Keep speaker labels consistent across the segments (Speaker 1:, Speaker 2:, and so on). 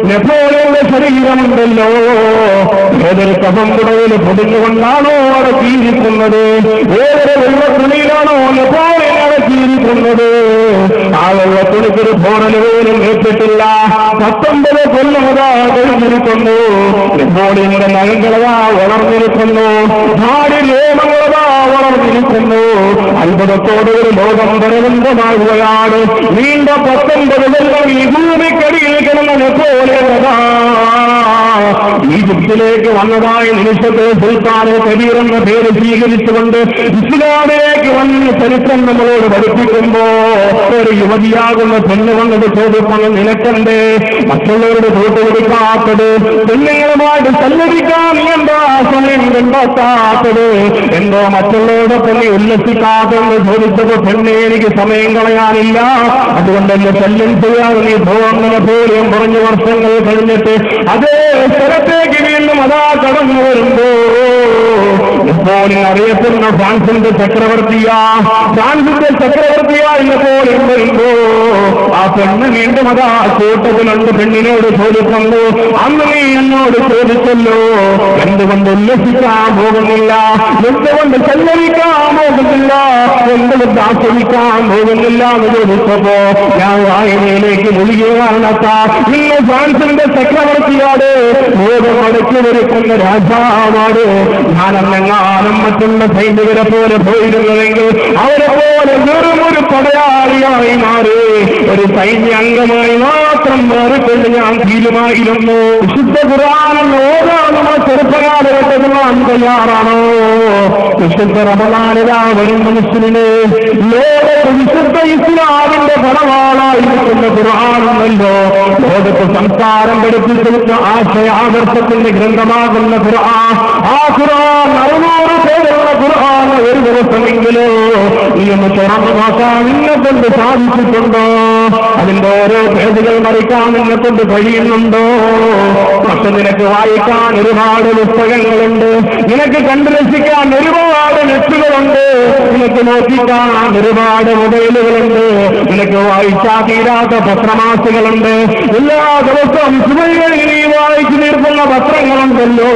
Speaker 1: നെപ്പോളിയന്റെ ശരീരമുണ്ടല്ലോ ഏതൊരു കഫംകുടയിൽ പൊതിഞ്ഞുകൊണ്ടാണോ അടക്കിയിരിക്കുന്നത് ഏതൊരു വെള്ളത്തുണിയിലാണോ നെപ്പോളിയൻ അടക്കിയിരിക്കുന്നത് ആ വെള്ളത്തുണിക്കൊരു പോറൽ പോലും ഏറ്റിട്ടില്ല പത്തൊമ്പത് കൊല്ലമതാ കഴിഞ്ഞിരിക്കുന്നു നെപ്പോളിയന്റെ നഖങ്ങളതാ വളർന്നിരിക്കുന്നു നാടി നിയമങ്ങളതാ വളർന്നിരിക്കുന്നു അത്ഭുതത്തോടെ ഒരു ലോകം പരവന്തമാകുകയാണ് നീണ്ട പത്തൊമ്പത് കൊല്ലം ഈ ഭൂമിക്കടിയിൽ കിടന്ന നെപ്പോളിയനതാ ഈജിപ്തിലേക്ക് വന്നതായ നിമിഷത്തെ സുൽത്താനെ കബീർ എന്ന പേര് സ്വീകരിച്ചുകൊണ്ട് ഇസ്ലാമിലേക്ക് വന്ന് ചരിത്രം നമ്മളോട് പഠിപ്പിക്കുമ്പോ ഒരു യുവതിയാകുന്ന പെണ്ണ് വന്നത് ചോദിക്കുന്നത് നിനക്കെന്തേ മറ്റുള്ളവരുടെ കൂട്ടുപിടിക്കാത്തത് പെണ്ണുങ്ങളുമായിട്ട് സല്ലപിക്കാൻ നീ എന്താ സമയം കണ്ടെത്താത്തത് എന്തോ മറ്റുള്ളവരുടെ പെണ്ണെ ഉല്ലസിക്കാത്തെന്ന് ചോദിച്ചപ്പോ പെണ്ണെ എനിക്ക് സമയം കളയാനില്ല അതുകൊണ്ട് എന്നെ ശല്യം ചെയ്യാതെ നീ ഭൂങ്ങനെ പോലും കുറഞ്ഞ വർഷങ്ങൾ കഴിഞ്ഞിട്ട് അതേ സ്ഥലത്തേക്ക് വീണ്ടും അതാ കടന്നു വരുമ്പോ ഇപ്പോൾ അറിയപ്പെടുന്ന ഫ്രാൻസിന്റെ ചക്രവർത്തിയാ ഫ്രാൻസിന്റെ ചക്രവർത്തിയാ ഇപ്പോൾ വരുമ്പോ ആ പെണ്ണ് വീണ്ടും അതാ കൂട്ടത്തിലുണ്ട് പെണ്ണിനോട് ചോദിക്കുന്നു അന്ന് നീ എന്നോട് ചോദിച്ചല്ലോ എന്തുകൊണ്ട് ഉല്ലസിക്കാൻ പോകുന്നില്ല എന്തുകൊണ്ട് സല്ലപിക്കാൻ പോകുന്നില്ല എന്തുകൊണ്ട് ആസ്വദിക്കാൻ പോകുന്നില്ല എന്ന് ചോദിച്ചപ്പോ ഞാൻ വായനയിലേക്ക് മുഴുകിയാണത്ത ഇന്ന് ഫ്രാൻസിന്റെ ചക്രവർത്തിയോട് ലോകം അടക്കി വരുക്കുന്ന രാജാവാണ് ഞാൻ അന്നെങ്ങാനും മറ്റുള്ള സൈനികരെ പോലെ പോയിരുന്നുവെങ്കിൽ അവരെ പോലെ വെറും ഒരു പടയാളിയായി മാറി ഒരു സൈന്യ അംഗമായി മാത്രം മാറിക്കൊണ്ട് ഞാൻ തീരുമായിരുന്നു വിശുദ്ധ ഖുർആാനെന്ന് ഓരോ നമ്മുടെ ചെറുപ്പകാലഘട്ടത്തിൽ നാം തയ്യാറാണോ വിശുദ്ധ റമദാനിതാ വരുന്ന മുസ്ലിന് ലോകത്ത് വിശുദ്ധ ഇസ്ലാമിന്റെ ഫലവാളായിരിക്കുന്ന ഖുർആാനെന്നല്ലോ ലോകത്ത് സംസ്കാരം പഠിപ്പിച്ചിരുന്ന ആശയാദർശത്തിന്റെ ഗ്രന്ഥമാകുന്ന ഖുർആൻ ആ ഖുർആൻ അറുന്നൂറ് പേരുള്ള ഖുർആൻ ഒരു ദിവസമെങ്കിലോ നീ ഒന്ന് തുറന്നു നോക്കാൻ നിന്നെ കൊണ്ട് സാധിച്ചിട്ടുണ്ടോ അതിന്റെ ഓരോ പേജുകൾ മറിക്കാൻ നിന്നെ കൊണ്ട് കഴിയുന്നുണ്ടോ പക്ഷെ നിനക്ക് വായിക്കാൻ ഒരുപാട് പുസ്തകങ്ങളുണ്ട് നിനക്ക് കണ്ടു രസിക്കാൻ ഒരുപാട് നെറ്റുകളുണ്ട് നിനക്ക് നോക്കിക്കാൻ ഒരുപാട് മൊബൈലുകളുണ്ട് നിനക്ക് വായിച്ചാൽ തീരാത്ത പത്രമാസികളുണ്ട് എല്ലാ ദിവസവും സുബൈകളിൽ നീ വായിച്ചു തീർക്കുന്ന പത്രങ്ങളുണ്ടല്ലോ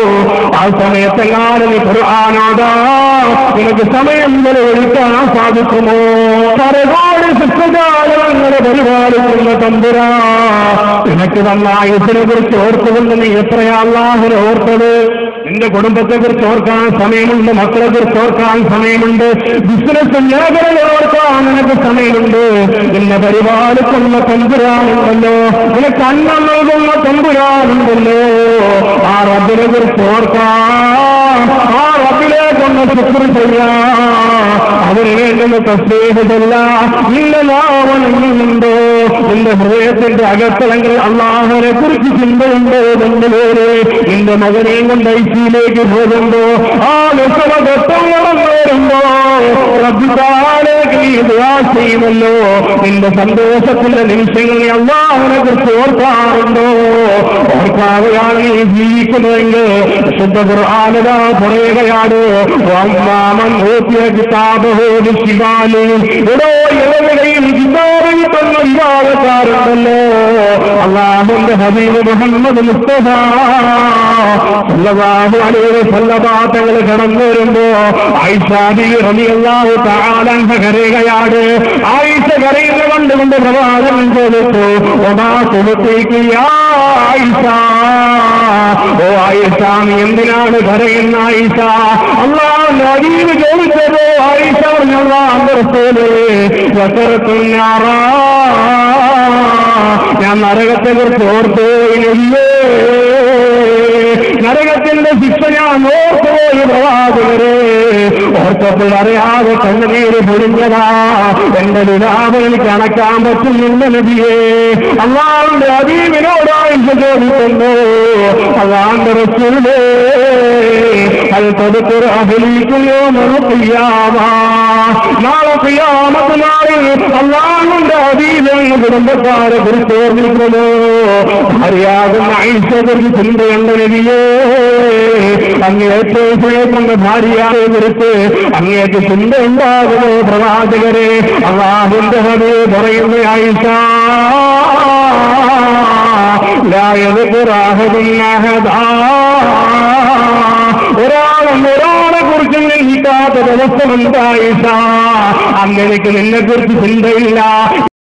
Speaker 1: ആ സമയത്തെങ്ങാനും നീ ഖുർആാനാതാ നിനക്ക് സമയം ചെലവഴിക്കാൻ സാധിക്കുമോ പരകോട് ശിക്ഷജാലങ്ങളെ പരിപാലിക്കുന്ന തമ്പുരാ നിനക്ക് തന്ന ആയുസിനെ കുറിച്ച് ഓർത്തുകൊണ്ട് നീ എത്രയാ അള്ളാഹുനെ ഓർത്തത് നിന്റെ കുടുംബത്തെ കുറിച്ച് ഓർക്കാൻ സമയമുണ്ട് മക്കളെ കുറിച്ച് ഓർക്കാൻ സമയമുണ്ട് ബിസിനസ് മേഖലകൾ ഓർക്കാൻ നിനക്ക് സമയമുണ്ട് നിന്നെ പരിപാലിക്കുന്ന തമ്പുരാനുണ്ടല്ലോ നിനക്ക് അന്നം നൽകുന്ന തമ്പുരാനുണ്ടല്ലോ ആ റബ്ബിനെ കുറിച്ച് ഓർക്കാൻ ആ റബ്ബിനെ കൊണ്ട് ശുക്ർ ചെയ്യാം അവന് വേണ്ടുന്ന തസ്ബീഹല്ല നിന്റെ നാമനുണ്ടോ നിന്റെ ഹൃദയത്തിന്റെ അകത്തളങ്ങൾ അള്ളാഹുനെ കുറിച്ച് ചിന്തയുണ്ടോ നിന്റെ പേര് നിന്റെ മകനെയും കൊണ്ട് ഐസിയിലേക്ക് പോകുമ്പോ ആ വിഷമ ഘട്ടം കടന്നു വരുമ്പോ റബ്ബിതാലേക്ക് നീ ദുആ ചെയ്യുമല്ലോ നിന്റെ സന്തോഷത്തിന്റെ നിമിഷങ്ങൾ നീ അള്ളാഹുനെ കുറിച്ച് ഓർക്കാറുണ്ടോ ഓർക്കാതെയാണ് നീ ജീവിക്കുന്നതെങ്കിൽ ശുദ്ധ ഖുർആാനത പറയുകയാണ് വമ്മാമൻ ഊത്തിയ കിതാബഹോ ശിവാലി ഇടോ ഇടവിടയിൽ കിതാബിൽ തന്ന വിവാദക്കാരുണ്ടല്ലോ അള്ളാഹുന്റെ ഹബീബ് മുഹമ്മദ് മുസ്തഫ സല്ലല്ലാഹു അലൈഹി വസല്ലമ തങ്ങൾ കടന്നു വരുമ്പോ ഐഷാബി റളിയല്ലാഹു തആല അൻഹ കരയുകയാണ് ആയിഷ കരയുന്ന കണ്ടുകൊണ്ട് പ്രവാചകൻ ചോദിച്ചു ഒമാ സുഹൃത്തേക്ക് യാ ആയിഷ ഓ ആയിഷ നീ എന്തിനാണ് കരയുന്ന ആയിഷ അള്ളാഹുന്റെ ഹബീബ് ചോദിച്ചതോ ആയിഷ പറഞ്ഞ അന്തരത്തോലെ വസരത്തുന്നാറാ ഞാൻ നരകത്തെ കുറിച്ച് ഓർത്തു ഇല്ലേ നരകത്തിന്റെ ശിക്ഷ ഞാൻ ഓർത്തുപോയി പ്രവാചകരെ ഓർത്തപ്പോൾ അറിയാതെ കണ്ണുനീര് പൊരിഞ്ഞതാ എന്റെ വിലാപം എനിക്ക് അണക്കാൻ പറ്റുന്നില്ല നബിയെ അള്ളാന്റെ അതീവിനോടായി ചോദിക്കുന്നു അള്ളാന്റെ റസൂലേ അത് തടുക്കൊരു അഭിനയിക്കുകയോ മറുപയ്യാമാ നാളെ ചെയ്യാമത് നാളിൽ അള്ളാഹുന്റെ അതീതെന്ന് കുടുംബക്കാരെ കുറിച്ച് ഓർമ്മിക്കുന്നു അറിയാകുന്ന ഐശ്വര്യ ചിന്തയുണ്ട് നബിയേ അങ്ങ് ഏറ്റവും ഭയക്കുന്ന ഭാര്യയെ കുറിച്ച് അങ്ങേക്ക് ചിന്ത ഉണ്ടാകുമോ പ്രവാചകരെ അള്ളാഹുന്റെ ഹബി പറയുന്ന ആയിഷ ഒരാളും ഒരാളെ കുറിച്ച് നിൽക്കാത്ത ദിവസമുണ്ടായിഷ അന്ന് എനിക്ക് നിന്നെ കുറിച്ച് ചിന്തയില്ല